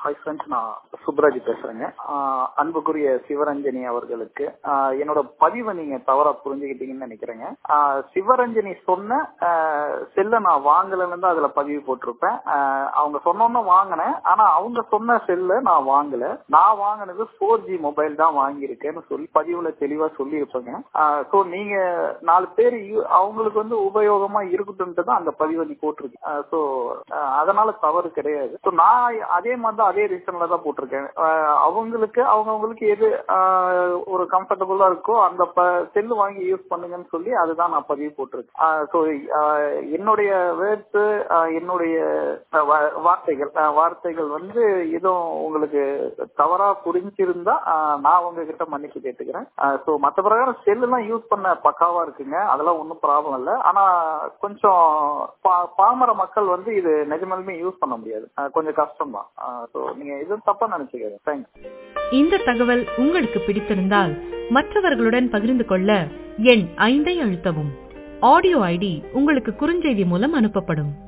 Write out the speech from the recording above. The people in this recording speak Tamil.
ஹாய் ஃப்ரெண்ட்ஸ் நான் சுப்ராஜ் பேசுறேங்க ஆஹ் அன்புக்குரிய சிவரஞ்சனி அவர்களுக்கு ஆஹ் என்னோட பதிவை நீங்க தவறா புரிஞ்சுக்கிட்டீங்கன்னு நினைக்கிறேங்க ஆஹ் சிவரஞ்சனி சொன்ன செல்லை நான் வாங்கலன்னு தான் அதுல பதிவு போட்டிருப்பேன் ஆஹ் அவங்க சொன்னோன்னு வாங்கினேன் ஆனா அவங்க சொன்ன செல்லை நான் வாங்கல நான் வாங்கினது ஃபோர் ஜி மொபைல் தான் வாங்கியிருக்கேன்னு சொல்லி பதிவுல தெளிவா சொல்லியிருப்பேங்க ஸோ நீங்க நாலு பேர் யூ- அவங்களுக்கு வந்து உபயோகமா இருக்கட்டும்ட்டு தான் அந்த பதிவை நீ போட்டிருக்கேன் ஸோ அதனால தவறு கிடையாது ஸோ நான் அதே மாதிரி தான் அதே ரீசன்ல தான் போட்டிருக்கேன் அஹ் அவங்களுக்கு அவங்கவுங்களுக்கு எது அஹ், ஒரு கம்ஃபர்டபுளா இருக்கோ அந்த செல்லு வாங்கி யூஸ் பண்ணுங்கன்னு சொல்லி அதுதான் நான் பதிவு போட்டிருக்கேன் ஸோ என்னுடைய வேர்ட்ஸ் என்னுடைய அஹ், வா- வார்த்தைகள் அஹ், வார்த்தைகள் வந்து எதுவும் உங்களுக்கு தவறா புரிஞ்சிருந்தா அஹ், நான் உங்ககிட்ட மன்னிப்பு கேட்டுக்கிறேன் ஸோ மற்ற பிரகாரம் செல்லுலாம் யூஸ் பண்ண பக்காவா இருக்குங்க அதெல்லாம் ஒன்றும் ப்ராப்ளம் இல்லை ஆனா கொஞ்சம் பா- பாமர மக்கள் வந்து இது நிஜமாலுமே யூஸ் பண்ண முடியாது அஹ், கொஞ்சம் கஷ்டம் தான் ஸோ நீங்க எதுவும் தப்பா நினைச்சுக்காது தேங்க்ஸ் இந்த தகவல் உங்களுக்கு பிடித்திருந்தால் மற்றவர்களுடன் பகிர்ந்து கொள்ள எண் ஐந்தை அழுத்தவும் ஆடியோ ஐடி உங்களுக்கு குறுஞ்செய்தி மூலம் அனுப்பப்படும்